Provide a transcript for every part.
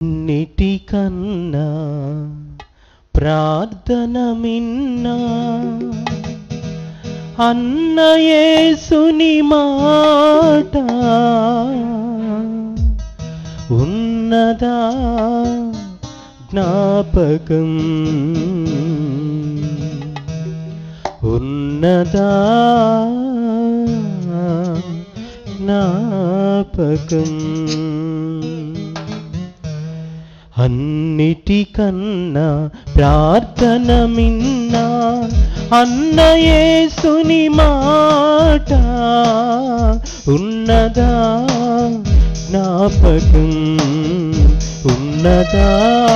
నిటి కన్నా ప్రార్థన మిన్నా అన్నయేసుని మాట ఉన్నదా జ్ఞాపకం ఉన్నదా జ్ఞాపకం అన్నిటికన్నా ప్రార్థన మిన్నా అన్నయేసుని మాట ఉన్నదా జ్ఞాపకం ఉన్నదా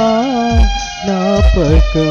జ్ఞాపకం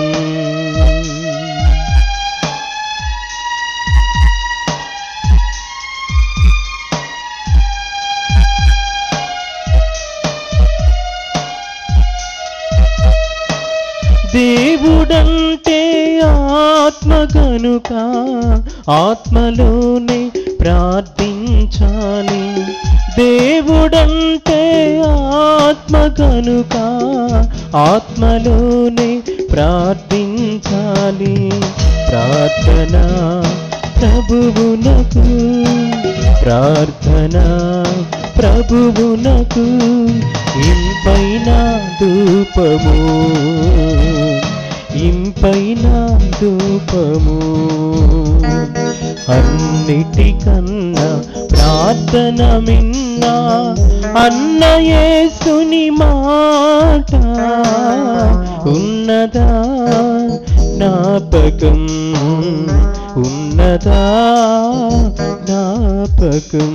దేవుడంటే ఆత్మ గనుక ఆత్మలోనే ప్రార్థించాలి దేవుడంటే ఆత్మ గనుక ఆత్మలోనే ప్రార్థించాలి ప్రార్థన ప్రభువునకు ప్రార్థన ప్రభువునకు ఇంపైన ధూపము ఇంపైన ధూపము అన్నిటికన్నా ప్రార్థన మిన్నా అన్నయేసుని మాట ఉన్నదా జ్ఞాపకం ఉన్నదా జ్ఞాపకం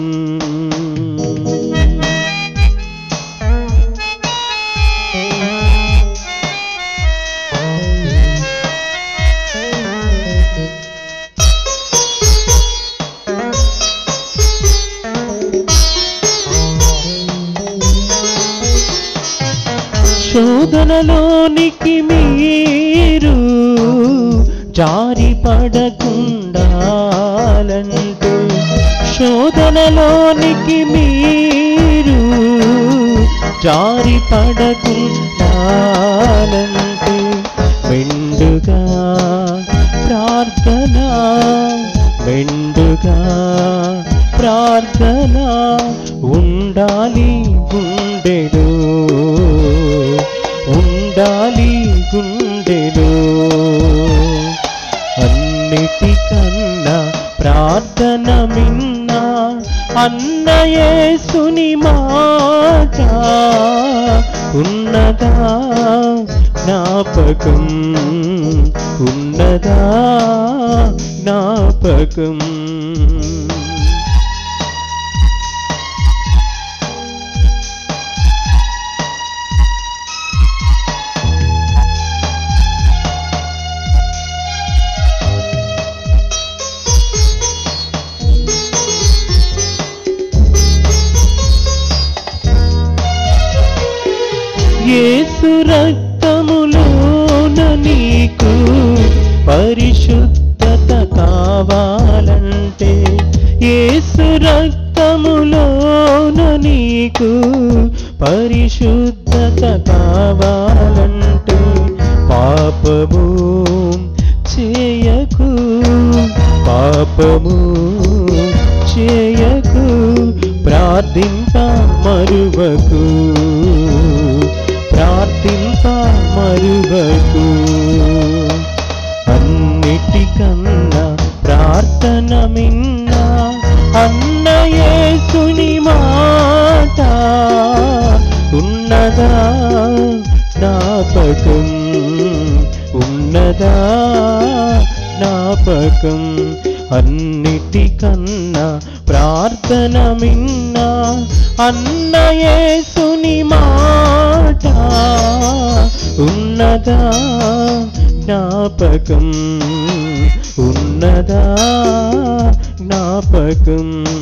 శోధనలోనికి మీరు జారి పడకుండాలంటే శోధనలోనికి మీరు జారి పడకుండాలంటే మెండుగా ప్రార్థన మెండుగా ప్రార్థన ఉండాలి గుండెలో ఉండాలి గుండెలో అన్నిటికన్నా ప్రార్థన మిన్నా అన్నయేసుని మాట ఉన్నదా జ్ఞాపకం ఉన్నదా జ్ఞాపకం యేసు రక్తములోన నీకు పరిశుద్ధత కావాలంటే యేసు రక్తములోన నీకు పరిశుద్ధత కావాలంటే పాపము చేయకు పాపము చేయకు ప్రార్థింప మరువకు ప్రార్థింప మరువకు అన్నిటికన్నా ప్రార్థన మిన్నా అన్నయేసుని మాట ఉన్నదా జ్ఞాపకం ఉన్నదా జ్ఞాపకం అన్నిటికన్నా ప్రార్థన మిన్నా అన్నయేసుని మాట ఉన్నదా జ్ఞాపకం ఉన్నదా జ్ఞాపకం